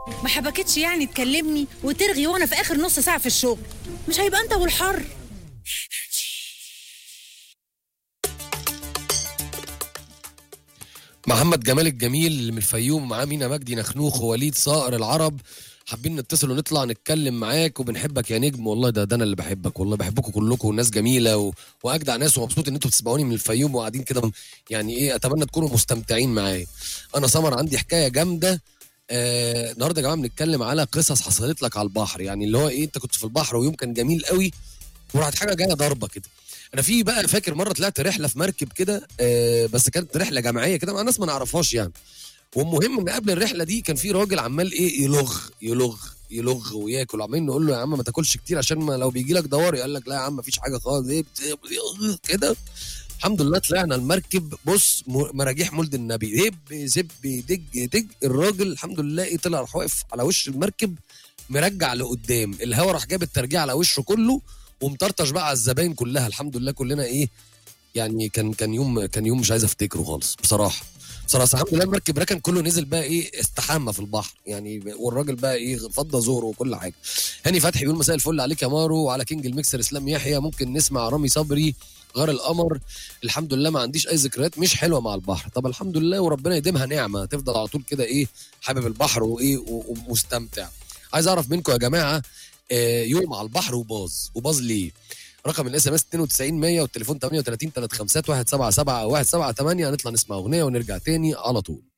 ما حبكتش يعني تكلمني وترغي وانا في اخر نص ساعه في الشغل مش هيبقى انت والحر محمد جمال الجميل اللي من الفيوم معاه مينا مجدي نخنوخ ووليد صائر العرب حابين نتصل ونطلع نتكلم معاك وبنحبك يا نجم والله ده ده انا اللي بحبك والله بحبكم كلكم ناس جميله و... واجدع ناس ومبسوط ان انتوا بتسمعوني من الفيوم وقاعدين كده يعني ايه اتمنى تكونوا مستمتعين معايا انا سمر عندي حكايه جامده آه النهارده يا جماعه بنتكلم على قصص حصلت لك على البحر يعني اللي هو ايه انت كنت في البحر ويوم كان جميل قوي وراحت حاجه جايه ضربه كده انا في بقى فاكر مره طلعت رحله في مركب كده آه بس كانت رحله جماعيه كده مع ناس ما نعرفهاش يعني والمهم ان قبل الرحله دي كان في راجل عمال ايه يلغ يلغ يلغ وياكل عمالين نقول له يا عم ما تاكلش كتير عشان ما لو بيجي لك دوار قال لك لا يا عم مفيش حاجه خالص ايه بت- كده الحمد لله طلعنا المركب بص م- مراجيح مولد النبي هب زب دج دج الراجل الحمد لله ايه طلع راح واقف على وش المركب مرجع لقدام الهوا راح جاب الترجيع على وشه كله ومطرطش بقى على الزباين كلها الحمد لله كلنا ايه يعني كان كان يوم كان يوم مش عايز افتكره خالص بصراحه بصراحه الحمد لله المركب ركن كله نزل بقى ايه استحمى في البحر يعني والراجل بقى ايه فضى زوره وكل حاجه هاني فتحي بيقول مساء الفل عليك يا مارو وعلى كينج الميكسر اسلام يحيى ممكن نسمع رامي صبري غار القمر الحمد لله ما عنديش اي ذكريات مش حلوه مع البحر طب الحمد لله وربنا يديمها نعمه تفضل على طول كده ايه حابب البحر وايه و- ومستمتع عايز اعرف منكم يا جماعه آه، يوم على البحر وباظ وباظ ليه رقم الاس ام اس 92 100 والتليفون 38 35 177 او 178 هنطلع نسمع اغنيه ونرجع تاني على طول